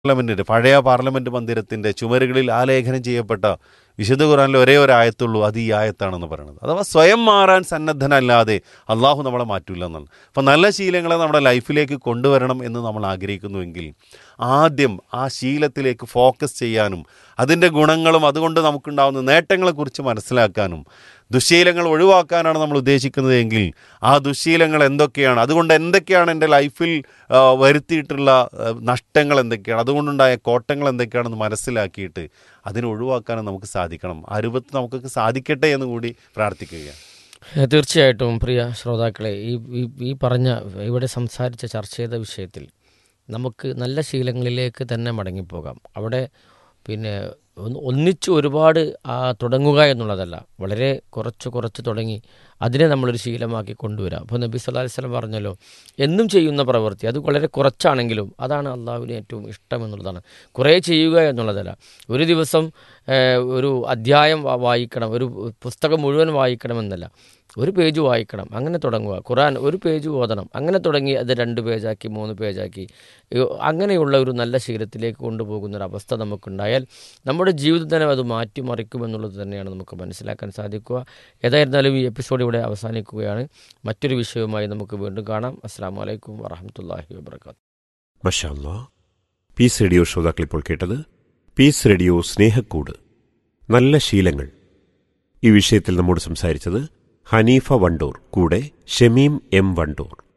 പാർലമെന്റിന്റെ പഴയ പാർലമെന്റ് മന്ദിരത്തിന്റെ ചുമരുകളിൽ ആലേഖനം ചെയ്യപ്പെട്ട വിശുദ്ധ ഖുറാനിൽ ഒരേ ഒരു ആയത്തുള്ളൂ അത് ഈ ആയത്താണെന്ന് പറയുന്നത് അഥവാ സ്വയം മാറാൻ സന്നദ്ധനല്ലാതെ അള്ളാഹു നമ്മളെ മാറ്റില്ല എന്നാണ് അപ്പം നല്ല ശീലങ്ങളെ നമ്മുടെ ലൈഫിലേക്ക് കൊണ്ടുവരണം എന്ന് നമ്മൾ ആഗ്രഹിക്കുന്നുവെങ്കിൽ ആദ്യം ആ ശീലത്തിലേക്ക് ഫോക്കസ് ചെയ്യാനും അതിൻ്റെ ഗുണങ്ങളും അതുകൊണ്ട് നമുക്കുണ്ടാകുന്ന നേട്ടങ്ങളെക്കുറിച്ച് മനസ്സിലാക്കാനും ദുശ്ശീലങ്ങൾ ഒഴിവാക്കാനാണ് നമ്മൾ ഉദ്ദേശിക്കുന്നത് എങ്കിൽ ആ ദുശ്ശീലങ്ങൾ എന്തൊക്കെയാണ് അതുകൊണ്ട് എന്തൊക്കെയാണ് എൻ്റെ ലൈഫിൽ ആ, വരുത്തിയിട്ടുള്ള ആ, നഷ്ടങ്ങൾ എന്തൊക്കെയാണ് അതുകൊണ്ടുണ്ടായ കോട്ടങ്ങൾ എന്തൊക്കെയാണെന്ന് മനസ്സിലാക്കിയിട്ട് അതിനെ ഒഴിവാക്കാനും നമുക്ക് സാധിക്കണം ആ രൂപത്തിൽ നമുക്കൊക്കെ സാധിക്കട്ടെ എന്ന് കൂടി പ്രാർത്ഥിക്കുകയാണ് ഏഹ് തീർച്ചയായിട്ടും പ്രിയ ശ്രോതാക്കളെ ഈ ഈ ഈ പറഞ്ഞ ഇവിടെ സംസാരിച്ച ചർച്ച ചെയ്ത വിഷയത്തിൽ നമുക്ക് നല്ല ശീലങ്ങളിലേക്ക് തന്നെ മടങ്ങിപ്പോകാം അവിടെ പിന്നെ ഒന്ന് ഒന്നിച്ച് ഒരുപാട് ആ തുടങ്ങുക എന്നുള്ളതല്ല വളരെ കുറച്ച് കുറച്ച് തുടങ്ങി അതിനെ നമ്മളൊരു ശീലമാക്കി കൊണ്ടുവരാം അപ്പോൾ നബി സല്ലല്ലാഹു അലൈഹി വസല്ലം പറഞ്ഞല്ലോ എന്നും ചെയ്യുന്ന പ്രവൃത്തി അത് വളരെ കുറച്ചാണെങ്കിലും അതാണ് അള്ളാഹുവിന് ഏറ്റവും ഇഷ്ടം എന്നുള്ളതാണ് കുറേ ചെയ്യുക എന്നുള്ളതല്ല ഒരു ദിവസം ഏഹ്, ഒരു അധ്യായം വാ- വായിക്കണം ഒരു പുസ്തകം മുഴുവൻ വായിക്കണമെന്നല്ല ഒരു പേജ് വായിക്കണം അങ്ങനെ തുടങ്ങുക ഖുറാൻ ഒരു പേജ് ഓതണം അങ്ങനെ തുടങ്ങി അത് രണ്ട് പേജാക്കി മൂന്ന് പേജാക്കി ഈ അങ്ങനെയുള്ള ഒരു നല്ല ശീലത്തിലേക്ക് കൊണ്ടുപോകുന്ന ഒരു അവസ്ഥ നമുക്കുണ്ടായാൽ നമ്മുടെ ജീവിതത്തിനെ അത് മാറ്റിമറിക്കുമെന്നുള്ളത് തന്നെയാണ് നമുക്ക് മനസ്സിലാക്കാൻ സാധിക്കുക ഏതായിരുന്നാലും ഈ എപ്പിസോഡ് ഇവിടെ അവസാനിക്കുകയാണ് മറ്റൊരു വിഷയവുമായി നമുക്ക് വീണ്ടും കാണാം അസ്സാം വലൈക്കും വറഹമത്തല്ലാഹി വാബർക്കാത്തു മഷാല്ലാ പീസ് റേഡിയോ ശ്രോതാക്കൾ ഇപ്പോൾ കേട്ടത് പീസ് റേഡിയോ സ്നേഹക്കൂട് നല്ല ശീലങ്ങൾ ഈ വിഷയത്തിൽ നമ്മോട് സംസാരിച്ചത് ഹനീഫ വണ്ടൂർ കൂടെ ഷമീം എം വണ്ടൂർ